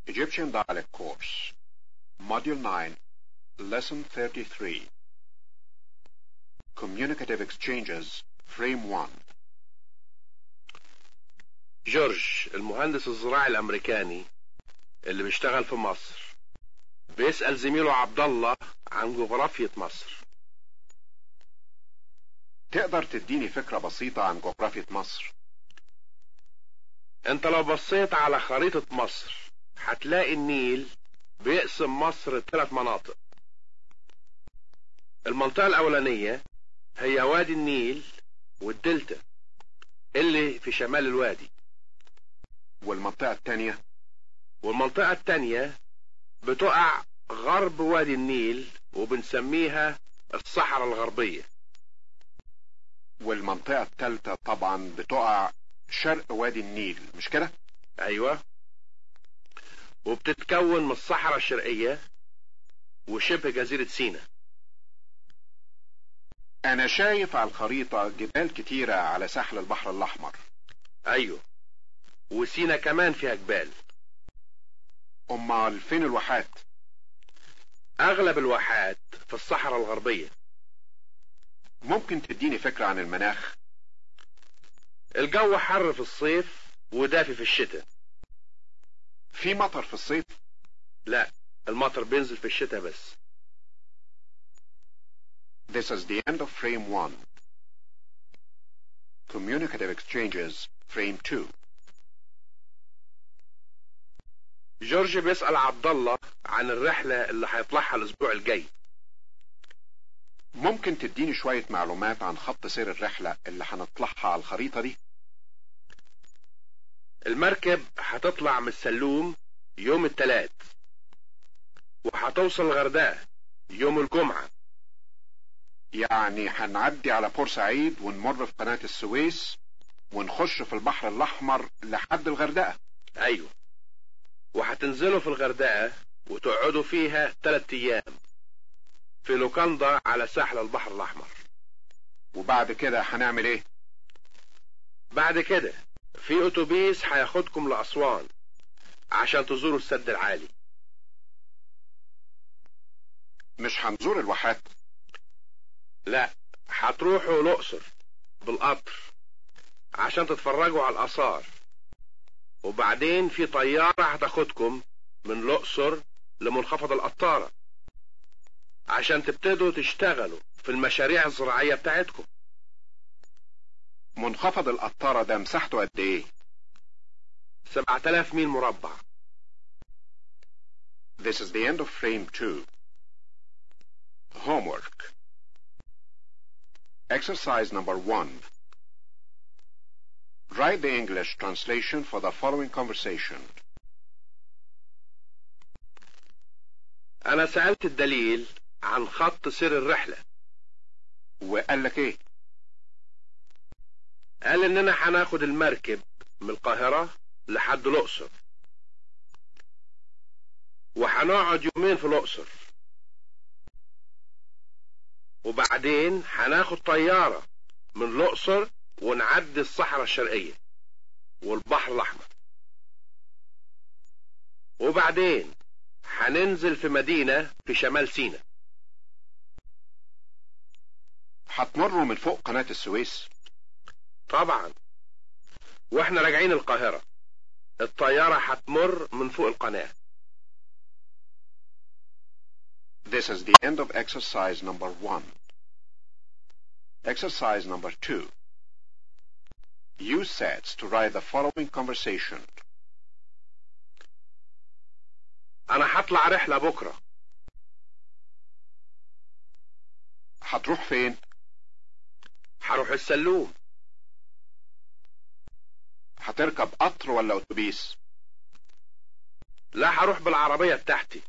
Egyptian Dialect Course, Module 9, Lesson 33. Communicative Exchanges, Frame 1. جورج المهندس الزراعي الامريكاني اللي بيشتغل في مصر بيسأل زميله عبد الله عن جغرافية مصر تقدر تديني فكرة بسيطة عن جغرافية مصر؟ انت لو بصيت على خريطة مصر هتلاقي النيل بيقسم مصر ثلاث مناطق المنطقة الأولانية هي وادي النيل والدلتا اللي في شمال الوادي والمنطقة التانية والمنطقة التانية بتقع غرب وادي النيل وبنسميها الصحراء الغربية والمنطقة التالتة طبعا بتقع شرق وادي النيل مش كده؟ ايوه وبتتكون من الصحراء الشرقية وشبه جزيرة سيناء أنا شايف على الخريطة جبال كتيرة على ساحل البحر الأحمر ايوه وسيناء كمان فيها جبال أمال فين الواحات؟ اغلب الواحات في الصحراء الغربية ممكن تديني فكرة عن المناخ؟ الجو حر في الصيف ودافي في الشتاء في مطر في الصيف؟ لا المطر بينزل في الشتاء بس This is the end of frame 1. Communicative exchanges, frame 2. جورج بيسأل عبد الله عن الرحلة اللي هيطلعها الأسبوع الجاي ممكن تديني شوية معلومات عن خط سير الرحلة اللي هنطلعها على الخريطة دي؟ المركب هتطلع من السلوم يوم الثلاث وهتوصل الغردقة يوم الجمعة يعني هنعدي على بورسعيد ونمر في قناة السويس ونخش في البحر الأحمر لحد الغردقة أيوة وهتنزلوا في الغردقة وتقعدوا فيها ثلاث أيام في لوكاندا على ساحل البحر الأحمر وبعد كده هنعمل ايه؟ بعد كده في أتوبيس هياخدكم لأسوان عشان تزوروا السد العالي مش هنزور الواحات لا هتروحوا الأقصر بالقطر عشان تتفرجوا على الآثار وبعدين في طيارة هتاخدكم من الأقصر لمنخفض القطارة عشان تبتدوا تشتغلوا في المشاريع الزراعية بتاعتكم منخفض القطارة ده مساحته قد ايه؟ 7000 ميل مربع This is the end of frame 2. Homework. Exercise number 1. Write the English translation for the following conversation. أنا سألت الدليل عن خط سير الرحلة وقال لك ايه؟ قال إننا هناخد المركب من القاهرة لحد الأقصر وهنقعد يومين في الأقصر وبعدين هناخد طيارة من الأقصر ونعدي الصحراء الشرقية والبحر الأحمر وبعدين هننزل في مدينة في شمال سيناء هتمروا من فوق قناة السويس طبعا واحنا راجعين القاهرة الطيارة هتمر من فوق القناة This is the end of exercise number 1. Exercise number 2. Use sets to write the following conversation. أنا هطلع رحلة بكرة هتروح فين؟ هروح السلوم هتركب قطر ولا اتوبيس؟ لا هروح بالعربية بتاعتي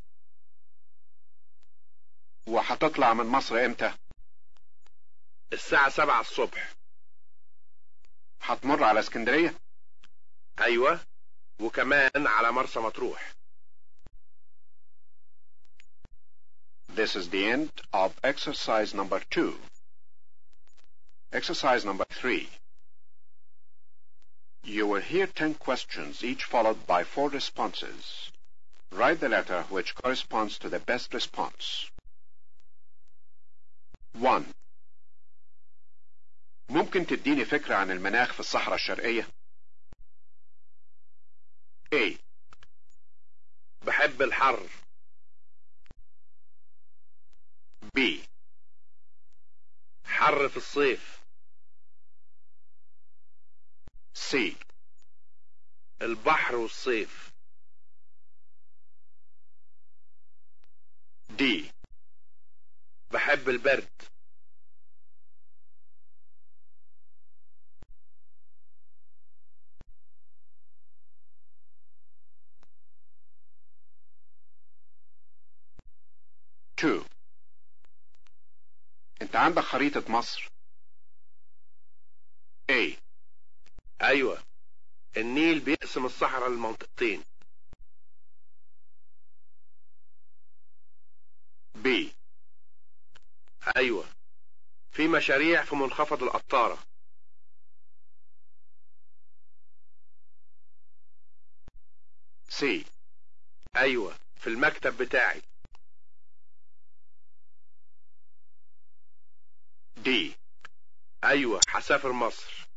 وهتطلع من مصر امتى؟ الساعة سبعة الصبح هتمر على اسكندرية؟ أيوة وكمان على مرسى مطروح This is the end of exercise number 2. Exercise number 3. You will hear 10 questions, each followed by 4 responses. Write the letter which corresponds to the best response. 1. ممكن تديني فكرة عن المناخ في الصحراء الشرقية؟ A. بحب الحر B. حر في الصيف C. البحر والصيف D. بحب البرد Two. انت عندك خريطة مصر A. ايوه النيل بيقسم الصحراء لمنطقتين B. ايوه في مشاريع في منخفض القطارة C. ايوه في المكتب بتاعي D. ايوه هسافر مصر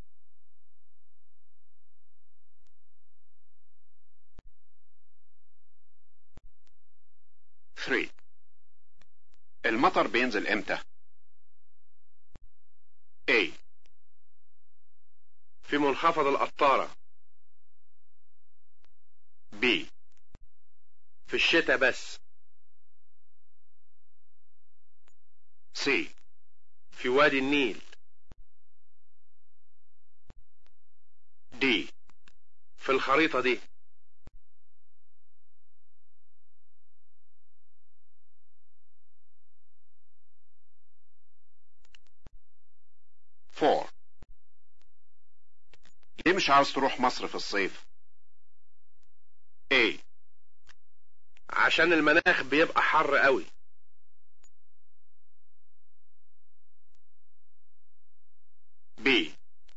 Three. المطر بينزل امتى؟ A. في منخفض القطارة B. في الشتاء بس C. في وادي النيل D. في الخريطة دي Four. ليه مش عاوز تروح مصر في الصيف؟ A. عشان المناخ بيبقى حر قوي B.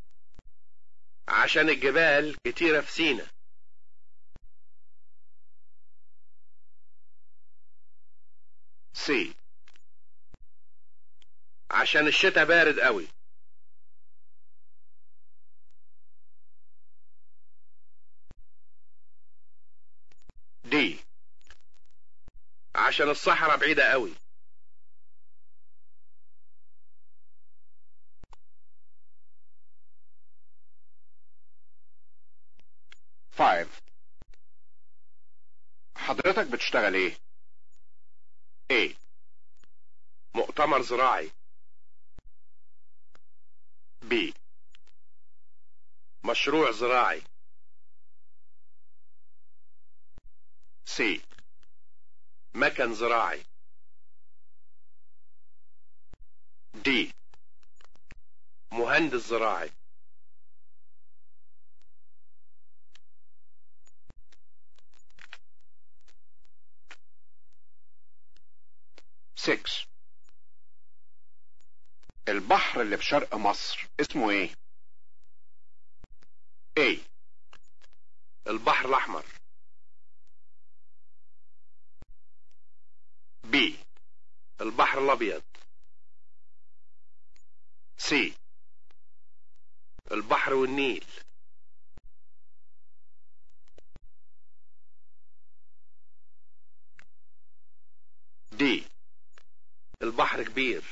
عشان الجبال كتيرة في سينا C. عشان الشتاء بارد قوي D. عشان الصحراء بعيدة قوي Five. حضرتك بتشتغل ايه؟ A. مؤتمر زراعي B. مشروع زراعي C. مكن زراعي D. مهندس زراعي Six. البحر اللي في شرق مصر اسمه ايه؟ A. البحر الأحمر B. البحر الأبيض C. البحر والنيل D. البحر كبير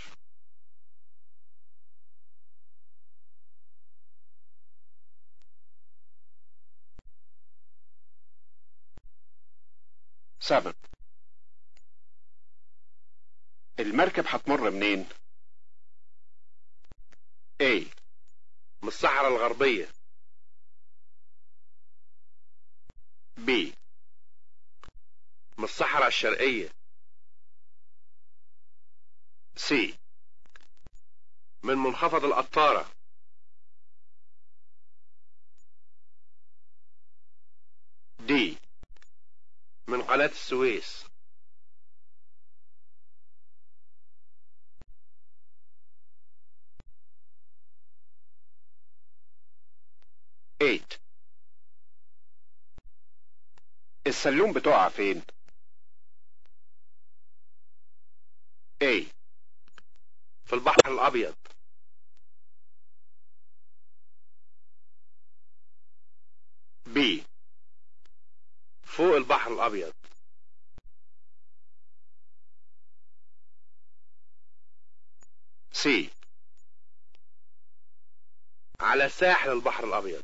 Seven. المركب هتمر منين؟ A. من الصحراء الغربية B. من الصحراء الشرقية C. من منخفض القطارة D. من قناة السويس Eight. السلوم بتقع فين A في البحر الأبيض B فوق البحر الأبيض C على ساحل البحر الأبيض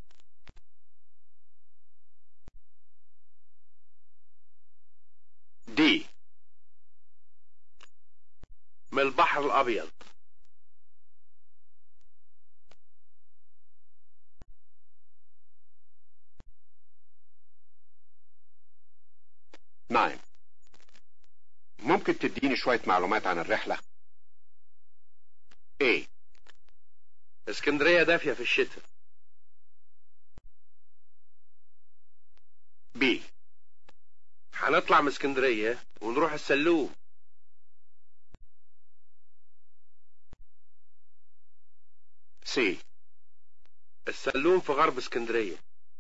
D من البحر الأبيض Nine ممكن تديني شوية معلومات عن الرحلة A اسكندرية دافية في الشتاء B هنطلع من اسكندرية ونروح السلوم C السلوم في غرب اسكندرية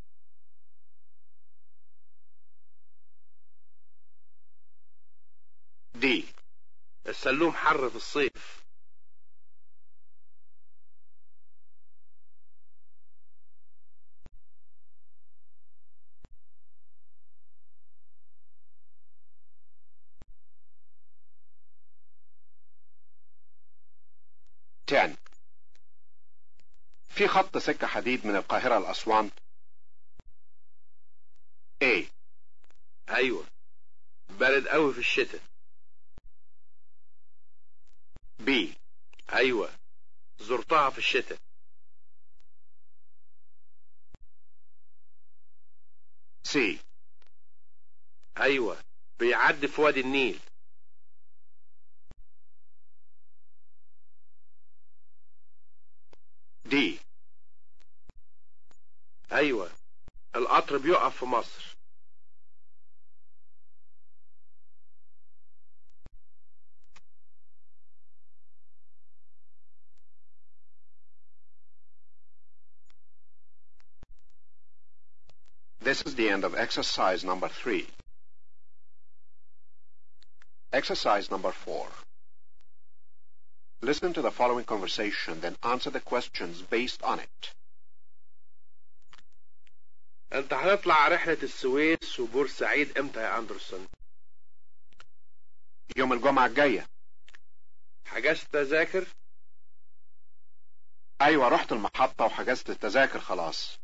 D السلوم حر في الصيف Ten في خط سكة حديد من القاهرة لأسوان A ايوه بارد قوي في الشتاء B ايوه زرتها في الشتاء C ايوه بيعدي في وادي النيل D ايوه القطر بيقف في مصر This is the end of exercise number three. Exercise number four. Listen to the following conversation, then answer the questions based on it. انت هنطلع رحلة السويس وبورسعيد امتى يا اندرسون يوم الجمعة الجاية حجزت تذاكر أيوة رحت المحطة وحجزت التذاكر خلاص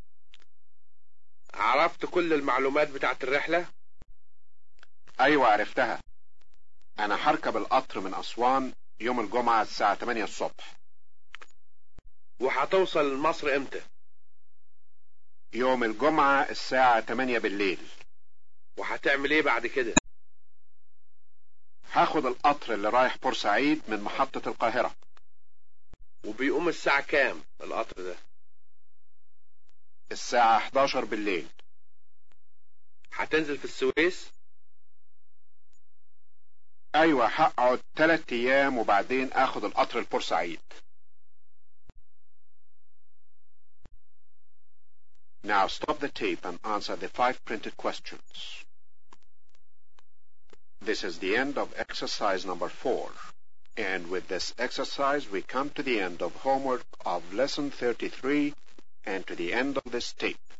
عرفت كل المعلومات بتاعت الرحلة أيوة عرفتها أنا هركب القطر من أسوان يوم الجمعة الساعة 8 الصبح وهتوصل لمصر امتى يوم الجمعة الساعة 8 بالليل وهتعمل ايه بعد كده هاخد القطر اللي رايح بورسعيد من محطة القاهرة وبيقوم الساعة كام القطر ده الساعة 11 بالليل هتنزل في السويس أيوة هقعد تلات أيام وبعدين آخد القطر لبورسعيد Now stop the tape and answer the five printed questions. This is the end of exercise number four. And with this exercise, we come to the end of homework of lesson 33 and to the end of this tape.